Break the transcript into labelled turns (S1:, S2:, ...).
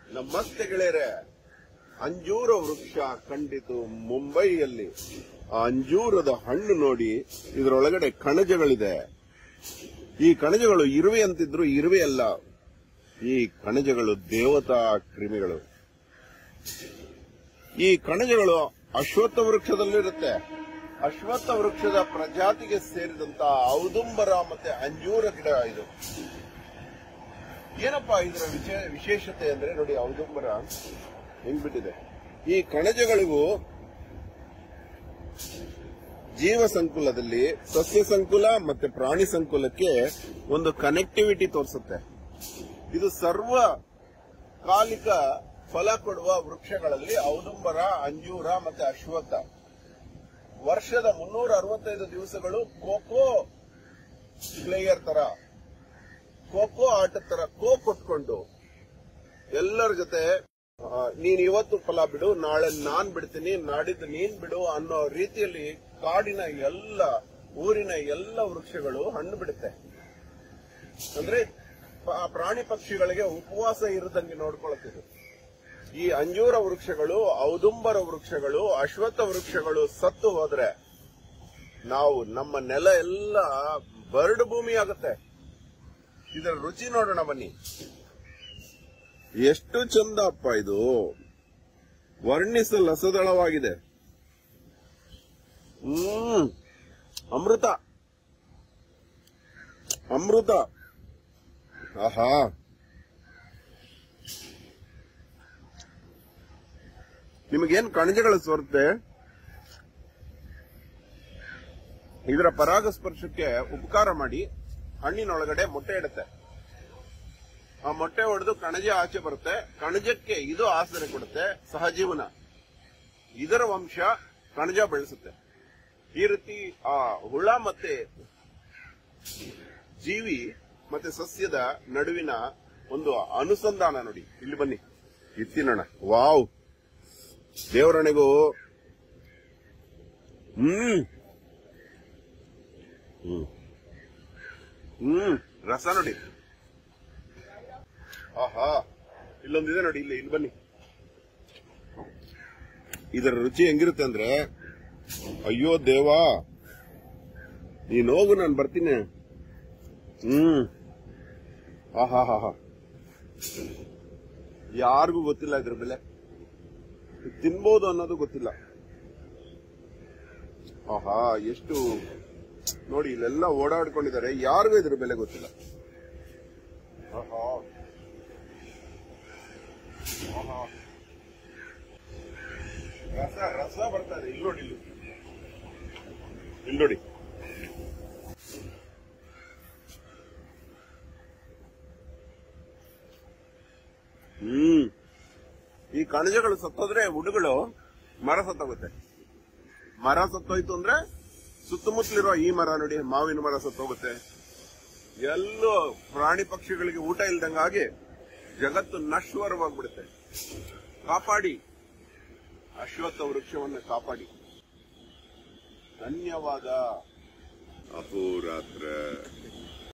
S1: ನಮಸ್ತೆ ಗೆಳೆಯರೆ ಅಂಜೂರ ವೃಕ್ಷ ಕಂಡಿತು ಮುಂಬೈಯಲ್ಲಿ ಆ ಅಂಜೂರದ ಹಣ್ಣು ನೋಡಿ ಇದರೊಳಗಡೆ ಕಣಜಗಳಿದೆ ಈ ಕಣಜಗಳು ಇರುವೆ ಅಂತಿದ್ರು ಇರುವೆ ಅಲ್ಲ ಈ ಕಣಜಗಳು ದೇವತಾ ಕ್ರಿಮಿಗಳು ಈ ಕಣಜಗಳು ಅಶ್ವತ್ಥ ವೃಕ್ಷದಲ್ಲಿರುತ್ತೆ ಅಶ್ವತ್ಥ ವೃಕ್ಷದ ಪ್ರಜಾತಿಗೆ ಸೇರಿದಂತ ಔದುಂಬರ ಮತ್ತೆ ಅಂಜೂರ ಗಿಡ ಇದು ಏನಪ್ಪಾ ಇದರ ವಿಶೇ- ವಿಶೇಷತೆ ಅಂದ್ರೆ ನೋಡಿ ಔದುಂಬರ ಹೆಂಗ್ ಬಿಟ್ಟಿದೆ ಈ ಕಣಜಗಳಿಗೂ ಜೀವ ಸಂಕುಲದಲ್ಲಿ ಸಸ್ಯ ಸಂಕುಲ ಮತ್ತೆ ಪ್ರಾಣಿ ಸಂಕುಲಕ್ಕೆ ಒಂದು ಕನೆಕ್ಟಿವಿಟಿ ತೋರಿಸುತ್ತೆ ಇದು ಸರ್ವ ಕಾಲಿಕ ಫಲ ಕೊಡುವ ವೃಕ್ಷಗಳಲ್ಲಿ ಔದುಂಬರ ಅಂಜೂರ ಮತ್ತೆ ಅಶ್ವತ್ಥ ವರ್ಷದ ಮುನ್ನೂರ ಅರವತ್ತೈದು ದಿವಸಗಳು ಕೋಕೋ ಪ್ಲೇಯರ್ ತರ ಖೋಖೋ ಆಟದ ತರ ಕೋ ಕೊಟ್ಕೊಂಡು ಎಲ್ಲರ ಜೊತೆ ಆ, ನೀನ್ ಇವತ್ತು ಫಲ ಬಿಡು ನಾಳೆ ನಾನ್ ಬಿಡ್ತೀನಿ ನಾಡಿದ್ದು ನೀನ್ ಬಿಡು ಅನ್ನೋ ರೀತಿಯಲ್ಲಿ ಕಾಡಿನ ಎಲ್ಲ ಊರಿನ ಎಲ್ಲ ವೃಕ್ಷಗಳು ಹಣ್ಣು ಬಿಡುತ್ತೆ ಅಂದ್ರೆ ಪ- ಪ್ರಾಣಿ ಪಕ್ಷಿಗಳಿಗೆ ಉಪವಾಸ ಇರದಂಗೆ ನೋಡ್ಕೊಳತ್ತಿದೆ ಈ ಅಂಜೂರ ವೃಕ್ಷಗಳು ಔದುಂಬರ ವೃಕ್ಷಗಳು ಅಶ್ವತ್ಥ ವೃಕ್ಷಗಳು ಸತ್ತು ಹೋದ್ರೆ ನಾವು ನಮ್ಮ ನೆಲ ಎಲ್ಲ ಬರಡು ಭೂಮಿ ಆಗುತ್ತೆ ಇದರ ರುಚಿ ನೋಡೋಣ ಬನ್ನಿ ಎಷ್ಟು ಚಂದ ಅಪ್ಪ ಇದು ವರ್ಣಿಸಲಸದಳವಾಗಿದೆ ಹ್ಮ್ ಅಮೃತ ಅಮೃತ ಆಹಾ ನಿಮಗೇನ್ ಕಣಜಗಳು ಸೋರುತ್ತೆ ಇದರ ಪರಾಗಸ್ಪರ್ಶಕ್ಕೆ ಉಪಕಾರ ಮಾಡಿ ಹಣ್ಣಿನೊಳಗಡೆ ಮೊಟ್ಟೆ ಇಡುತ್ತೆ ಆ ಮೊಟ್ಟೆ ಹೊಡೆದು ಕಣಜ ಆಚೆ ಬರುತ್ತೆ ಕಣಜಕ್ಕೆ ಇದು ಆಸರೆ ಕೊಡುತ್ತೆ ಸಹಜೀವನ ಇದರ ವಂಶ ಕಣಜ ಬೆಳೆಸುತ್ತೆ ಈ ರೀತಿ ಆ ಹುಳ ಮತ್ತೆ ಜೀವಿ ಮತ್ತೆ ಸಸ್ಯದ ನಡುವಿನ ಒಂದು ಅನುಸಂಧಾನ ನೋಡಿ ಇಲ್ಲಿ ಬನ್ನಿ ಇತ್ತಿನೋಣ ವಾವ್ ದೇವರಣೆಗೂ ಹ್ಮ್ ಹ್ಮ್ ಹ್ಮ್ ರಸ ನೋಡಿ ಆಹಾ ಇಲ್ಲೊಂದಿದೆ ನೋಡಿ ಇಲ್ಲಿ ಇಲ್ಲಿ ಬನ್ನಿ ಇದರ ರುಚಿ ಹೆಂಗಿರುತ್ತೆ ಅಂದ್ರೆ ಅಯ್ಯೋ ದೇವಾ ನೀನ್ ಹೋಗು ನಾನು ಬರ್ತೀನಿ ಹ್ಮ್ ಆಹಾ ಹಾ ಹಾ ಯಾರಿಗೂ ಗೊತ್ತಿಲ್ಲ ಇದ್ರ ಬೆಲೆ ತಿನ್ಬೋದು ಅನ್ನೋದು ಗೊತ್ತಿಲ್ಲ ಆಹಾ ಎಷ್ಟು ನೋಡಿ ಇಲ್ಲೆಲ್ಲ ಓಡಾಡ್ಕೊಂಡಿದ್ದಾರೆ ಯಾರಿಗೂ ಇದ್ರ ಬೆಲೆ ಗೊತ್ತಿಲ್ಲ ಆಹಾ ಆಹಾ. ರಸ ರಸ ಬರ್ತಾ ಇದೆ ಇಲ್ಲಿ ನೋಡಿ ಇಲ್ಲಿ ಇಲ್ಲಿ ನೋಡಿ ಹ್ಮ್ ಈ ಕಣಜಗಳು ಸತ್ತೋದ್ರೆ ಹುಡುಗಳು ಮರ ಸತ್ತೋಗುತ್ತೆ ಮರ ಸತ್ತೋಯ್ತು ಅಂದ್ರೆ ಸುತ್ತಮುತ್ತಲಿರೋ ಈ ಮರ ನೋಡಿ ಮಾವಿನ ಮರ ಸತ್ತೋಗುತ್ತೆ ಎಲ್ಲೋ ಪ್ರಾಣಿ ಪಕ್ಷಿಗಳಿಗೆ ಊಟ ಇಲ್ದಂಗಾಗಿ ಜಗತ್ತು ನಶ್ವರವಾಗ್ಬಿಡುತ್ತೆ ಕಾಪಾಡಿ ಅಶ್ವತ್ಥ ವೃಕ್ಷವನ್ನು ಕಾಪಾಡಿ ಧನ್ಯವಾದ ಅಹೋರಾತ್ರ